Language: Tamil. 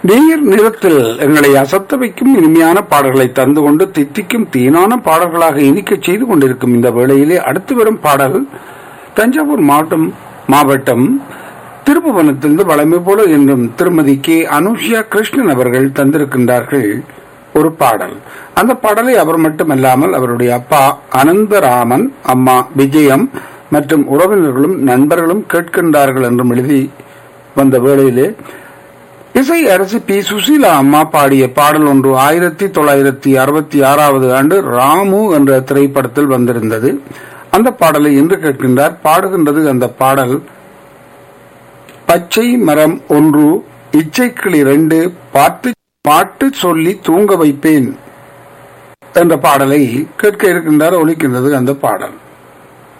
நீர் நிறத்தில் எங்களை அசத்த வைக்கும் இனிமையான பாடல்களை தந்து கொண்டு தித்திக்கும் தீனான பாடல்களாக இனிக்கச் செய்து கொண்டிருக்கும் இந்த வேளையிலே அடுத்து வரும் பாடல் தஞ்சாவூர் மாவட்டம் மாவட்டம் திருப்புவனத்திலிருந்து வளமை போல என்றும் திருமதி கே அனுஷியா கிருஷ்ணன் அவர்கள் தந்திருக்கின்றார்கள் ஒரு பாடல் அந்த பாடலை அவர் மட்டுமல்லாமல் அவருடைய அப்பா அனந்தராமன் அம்மா விஜயம் மற்றும் உறவினர்களும் நண்பர்களும் கேட்கின்றார்கள் என்றும் எழுதி வந்த வேளையிலே இசை அரசு பி சுசீலா அம்மா பாடிய பாடல் ஒன்று ஆயிரத்தி தொள்ளாயிரத்தி அறுபத்தி ஆறாவது ஆண்டு ராமு என்ற திரைப்படத்தில் வந்திருந்தது அந்த பாடலை இன்று கேட்கின்றார் பாடுகின்றது அந்த பாடல் பச்சை மரம் ஒன்று இச்சைக்கிளி இரண்டு பாட்டு பாட்டு சொல்லி தூங்க வைப்பேன் என்ற பாடலை கேட்க இருக்கின்றார் ஒலிக்கின்றது அந்த பாடல்